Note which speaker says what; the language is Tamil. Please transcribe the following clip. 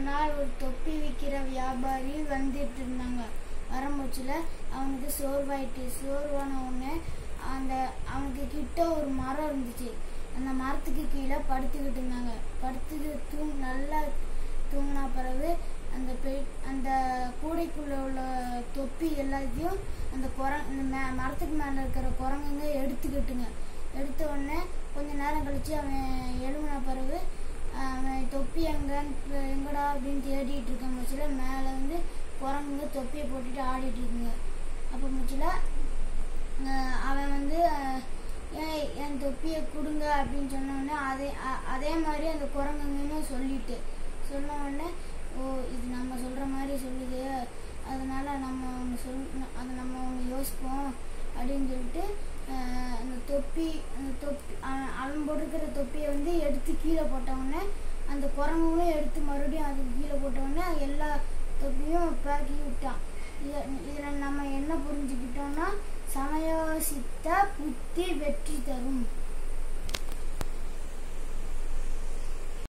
Speaker 1: நாள் ஒரு தொப்பி விற்கிற வியாபாரி வந்துட்டு இருந்தாங்க வரமுச்சில் அவனுக்கு சோர்வாயிட்டு சோர்வான உடனே அந்த அவனுக்கு கிட்ட ஒரு மரம் இருந்துச்சு அந்த மரத்துக்கு கீழே படுத்துக்கிட்டு இருந்தாங்க படுத்துக்கு தூங் நல்லா தூங்கின பிறகு அந்த பெ அந்த கூடைக்குள்ள உள்ள தொப்பி எல்லாத்தையும் அந்த குரங் இந்த மே மரத்துக்கு மேலே இருக்கிற குரங்குங்க எடுத்துக்கிட்டுங்க எடுத்த உடனே கொஞ்ச நேரம் கழிச்சு அவன் எழுமின பிறகு அவன் தொப்பி எங்கன்னு எங்கடா அப்படின்னு தேடிட்டு இருக்க முச்சில மேலே வந்து குரங்குங்க தொப்பியை போட்டுட்டு ஆடிட்டு இருக்குங்க அப்போ முச்சில அவன் வந்து அஹ், ஏய் என் தொப்பியை கொடுங்க அப்படின்னு சொன்ன உடனே அதே அ- அதே மாதிரி அந்த குரங்குங்கன்னு சொல்லிட்டு சொன்ன உடனே ஓ இது நம்ம சொல்கிற மாதிரி சொல்லுது அதனால நம்ம ஒன்று சொல் அதை நம்ம ஒன்று யோசிப்போம் அப்படின்னு சொல்லிட்டு அஹ், அந்த தொப்பி அந்த தொப்பி அவன் அவன் போட்டிருக்கிற தொப்பியை வந்து எடுத்து கீழே போட்ட உடனே அந்த குரங்குகளும் எடுத்து மறுபடியும் அதுக்கு கீழே போட்ட உடனே எல்லா தொப்பியும் பேக்கி விட்டான் இத- இதுல நம்ம என்ன புரிஞ்சுக்கிட்டோம்னா சமயோசித்த புத்தி வெற்றி தரும்